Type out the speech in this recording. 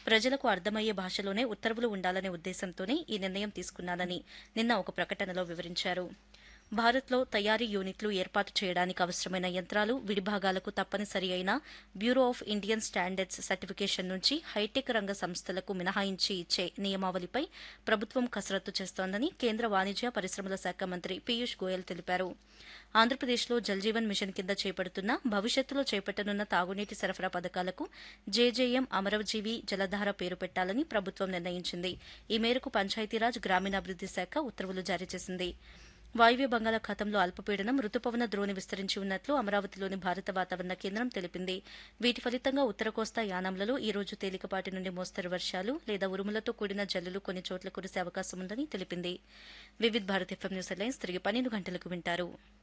ప్రజలకు అర్థమయ్యే భాషలోనే ఉత్తర్వులు ఉండాలనే ఉద్దేశంతోనే ఈ నిర్ణయం తీసుకున్నానని నిన్న ఒక ప్రకటనలో వివరించారు భారత్లో తయారీ యూనిట్లు ఏర్పాటు చేయడానికి అవసరమైన యంత్రాలు విడిభాగాలకు తప్పనిసరి అయిన bureau of Indian standards certification నుంచి హైటెక్ రంగ సంస్థలకు మినహాయించి ఇచ్చే నియమావళిపై ప్రభుత్వం కసరత్తు చేస్తోందని కేంద్ర వాణిజ్య పరిశ్రమల శాఖ మంత్రి పీయూష్ గోయల్ తెలిపారు ఆంధ్రప్రదేశ్లో జల్జీవన్ మిషన్ కింద చేపడుతున్న భవిష్యత్తులో చేపట్టనున్న తాగునీటి సరఫరా పథకాలకు జేజేఎం అమరజీవి జలధార పేరు పెట్టాలని ప్రభుత్వం నిర్ణయించింది ఈ మేరకు పంచాయతీరాజ్ గ్రామీణాభివృద్ది శాఖ ఉత్తర్వులు జారీ చేసింది వాయువ్య బంగాళాఖాతంలో అల్పపీడనం రుతుపవన ద్రోణి విస్తరించి ఉన్నట్లు అమరావతిలోని భారత వాతావరణ కేంద్రం తెలిపింది వీటి ఫలితంగా ఉత్తర కోస్తా యానాంలలో ఈ రోజు తేలికపాటి నుండి మోస్తరు వర్షాలు లేదా ఉరుములతో కూడిన జల్లులు కొన్ని చోట్ల కురిసే అవకాశం ఉందని తెలిపింది Vividh Bharat FM news headlines తిరిగి పన్నెండు గంటలకు వింటారు